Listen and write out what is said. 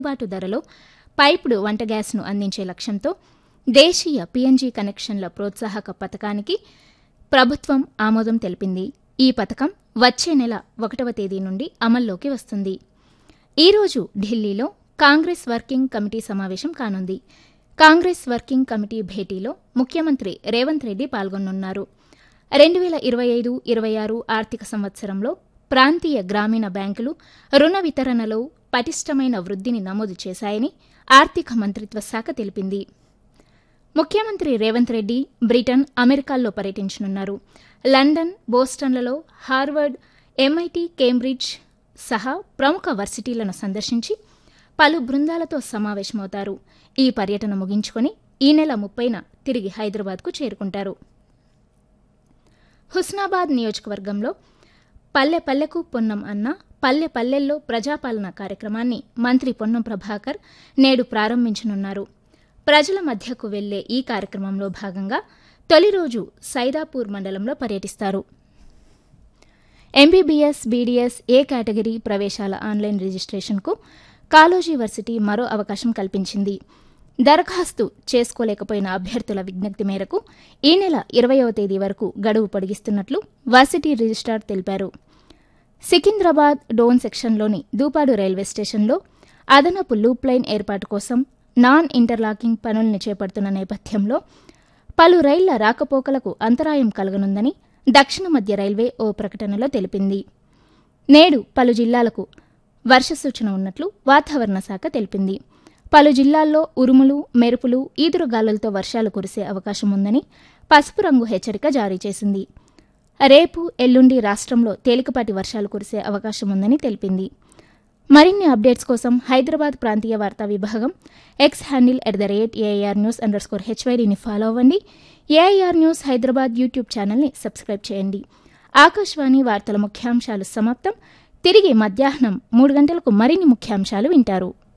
అందుబాటు ధరలో పైపుడు వంట గ్యాస్ను అందించే లక్ష్యంతో దేశీయ పీఎన్జీ కనెక్షన్ల ప్రోత్సాహక పథకానికి ప్రభుత్వం ఆమోదం తెలిపింది ఈ పథకం వచ్చే నెల ఒకటవ తేదీ నుండి అమల్లోకి వస్తుంది ఈరోజు ఢిల్లీలో కాంగ్రెస్ వర్కింగ్ కమిటీ సమావేశం కానుంది కాంగ్రెస్ వర్కింగ్ కమిటీ భేటీలో ముఖ్యమంత్రి రేవంత్ రెడ్డి పాల్గొనున్నారు రెండు వేల ఇరవై ఐదు ఇరవై ఆరు ఆర్థిక సంవత్సరంలో ప్రాంతీయ గ్రామీణ బ్యాంకులు రుణ వితరణలో పటిష్టమైన వృద్ధిని నమోదు చేశాయని ఆర్థిక మంత్రిత్వ శాఖ తెలిపింది ముఖ్యమంత్రి రేవంత్ రెడ్డి బ్రిటన్ అమెరికాల్లో పర్యటించనున్నారు లండన్ బోస్టన్లలో హార్వర్డ్ ఎంఐటి కేంబ్రిడ్జ్ సహా ప్రముఖ వర్సిటీలను సందర్శించి పలు బృందాలతో సమావేశమవుతారు ఈ పర్యటన ముగించుకొని ఈ నెల ముప్పైన తిరిగి హైదరాబాద్కు చేరుకుంటారు హుస్నాబాద్ నియోజకవర్గంలో పల్లె పల్లెకు పొన్నం అన్న పల్లె పల్లెల్లో ప్రజాపాలన కార్యక్రమాన్ని మంత్రి పొన్నం ప్రభాకర్ నేడు ప్రారంభించనున్నారు ప్రజల మధ్యకు వెళ్లే ఈ కార్యక్రమంలో భాగంగా తొలి రోజు సైదాపూర్ మండలంలో పర్యటిస్తారు ఎంబీబీఎస్ బీడీఎస్ ఏ కేటగిరీ ప్రవేశాల ఆన్లైన్ రిజిస్ట్రేషన్కు కాలోజీ వర్సిటీ మరో అవకాశం కల్పించింది దరఖాస్తు చేసుకోలేకపోయిన అభ్యర్థుల విజ్ఞప్తి మేరకు ఈ నెల ఇరవయవ తేదీ వరకు గడువు పొడిగిస్తున్నట్లు వర్సిటీ రిజిస్ట్రార్ తెలిపారు సికింద్రాబాద్ డోన్ సెక్షన్లోని దూపాడు రైల్వే స్టేషన్లో అదనపు లూప్ లైన్ ఏర్పాటు కోసం నాన్ ఇంటర్లాకింగ్ పనుల్ని చేపడుతున్న నేపథ్యంలో పలు రైళ్ల రాకపోకలకు అంతరాయం కలగనుందని దక్షిణ మధ్య రైల్వే ఓ ప్రకటనలో తెలిపింది నేడు పలు జిల్లాలకు వర్ష సూచన ఉన్నట్లు వాతావరణ శాఖ తెలిపింది పలు జిల్లాల్లో ఉరుములు మెరుపులు ఈదురుగాలులతో వర్షాలు కురిసే అవకాశం ఉందని పసుపు రంగు హెచ్చరిక జారీ చేసింది రేపు ఎల్లుండి రాష్ట్రంలో తేలికపాటి వర్షాలు కురిసే అవకాశం ఉందని తెలిపింది మరిన్ని అప్డేట్స్ కోసం హైదరాబాద్ ప్రాంతీయ వార్తా విభాగం X handle at the rate AIR news underscore హెచ్వైడీని ఫాలో అవ్వండి ఏఐఆర్ న్యూస్ హైదరాబాద్ యూట్యూబ్ ఛానల్ని సబ్స్క్రైబ్ చేయండి ఆకాశవాణి వార్తల ముఖ్యాంశాలు సమాప్తం తిరిగి మధ్యాహ్నం మూడు గంటలకు మరిన్ని ముఖ్యాంశాలు వింటారు